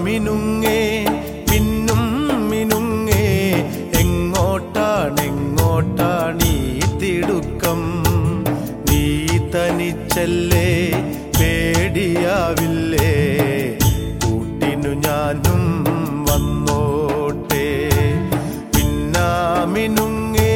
മിനുങ്ങേ മിന്നും മിനുങ്ങേ എങ്ങോട്ടാണെങ്ങോട്ടാണീ തിടുക്കം നീ തനിച്ചല്ലേ പേടിയാവില്ലേ കൂട്ടിനു ഞാനും വന്നോട്ടെ പിന്നാമിനുങ്ങേ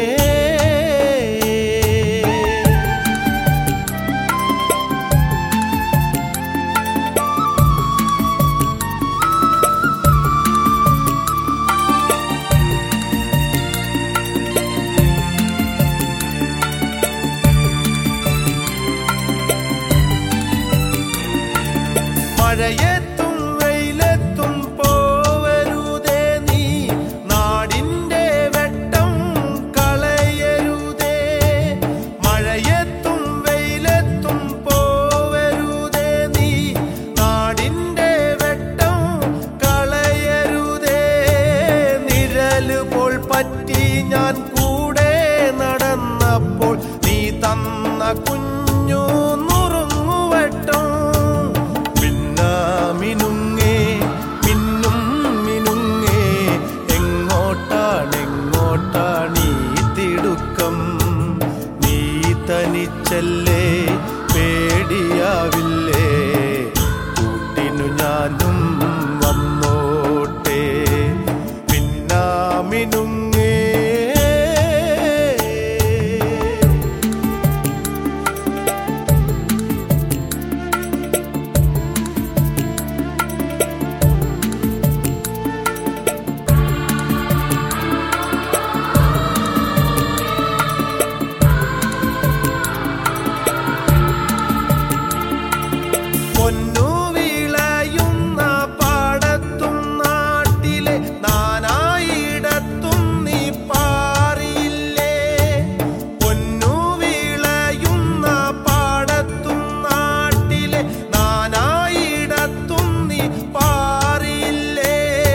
മഴയെത്തും വെയിലെത്തും പോവരുതേ നീ നാടിന്റെ വെട്ടം കളയരുതേ മഴയെത്തും വെയിലെത്തും പോവരുതേ നീ നാടിന്റെ വെട്ടം കളയരുതേ നിഴല് പോൽ പറ്റി ഞാൻ കൂടെ നടന്നപ്പോൾ നീ തന്ന കുഞ്ഞു നുറുങ്ങുവട്ടം മിന്നുങ്ങേ മിന്നും മിനുങ്ങേ എങ്ങോട്ടാണെങ്ങോട്ടാണീ തിടുക്കം നീ തനിച്ചല്ലേ പേടിയാവില്ലേ കൂട്ടിനു ഞാനും വന്നോട്ടെ പിന്നാമിനുങ്ങേ പൊന്നു വിളയുന്ന പാടത്തും നാട്ടിലെ നാനായിടത്തും നീ പാറിയില്ലേ പൊന്നു വിളയുന്ന പാടത്തും നാട്ടിലെ നാനായിടത്തും നീ പാറിയില്ലേ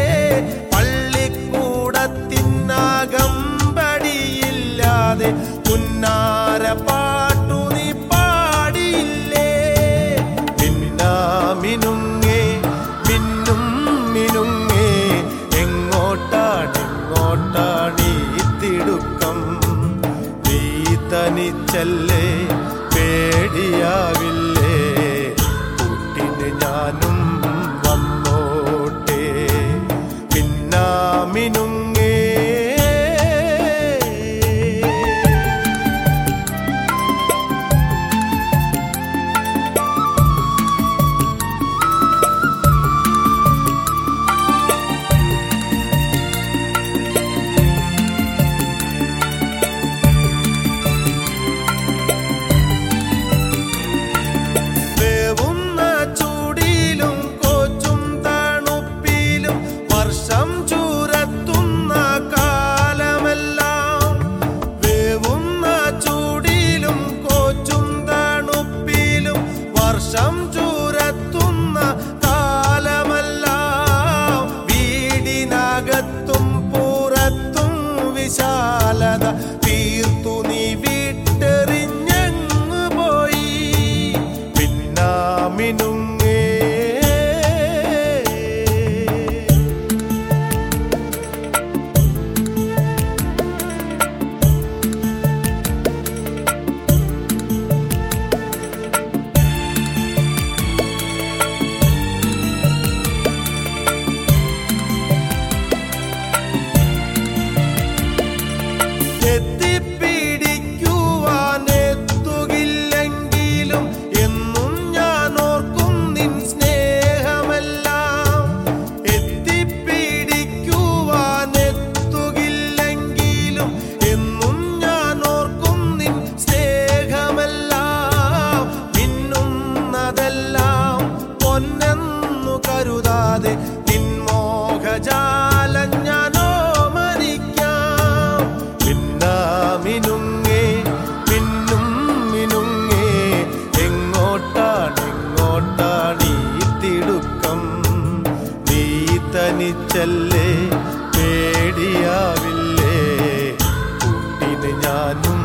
പള്ളിക്കൂടത്തിനകമ്പടിയില്ലാതെ പുന്നാര പാട്ടു നീ പാടിയില്ലേ മിന്നാമിനുങ്ങേ മിന്നും മിനുങ്ങേ എങ്ങോട്ടാണെങ്ങോട്ടാണീ തിടുക്കം നീ തനിച്ചല്ലേ പേടിയാവില്ലേ കൂട്ടിന് ഞാനും വന്നോട്ടെ പിന്നാമിനുങ്ങേ വേവുന്ന ചൂടിലും കോച്ചും തണുപ്പിലും വർഷം ചൂരത്തുന്ന കാലമെല്ലാം വേവുന്ന ചൂടിലും കോച്ചും തണുപ്പിലും വർഷം ചൂരത്തുന്ന കാലമെല്ലാം വീടിനകത്തും പുറത്തും വിശാലത തീർത്തു നീ വിട്ടെറിഞ്ഞങ്ങ് പോയി പിന്നാമിനുങ്ങേ എത്തിപ്പിടിക്കുവാനെത്തുകില്ലെങ്കിലും എന്നും ഞാൻ ഓർക്കും നിൻ സ്നേഹമെല്ലാം എത്തിപ്പിടിക്കുവാനെത്തുകില്ലെങ്കിലും എന്നും ഞാൻ ഓർക്കും നിൻ സ്നേഹമെല്ലാം മിന്നുന്നതെല്ലാം പൊന്നെന്നു കരുതാതെ നിൻ മോഹജാലം ഞാനോ മരിക്കാം മിന്നാമിനുങ്ങേ മിന്നും മിനുങ്ങേ എങ്ങോട്ടാണെങ്ങോട്ടാണീ തിടുക്കം നീ തനിച്ചല്ലേ പേടിയാവില്ലേ കൂട്ടിന് ഞാനും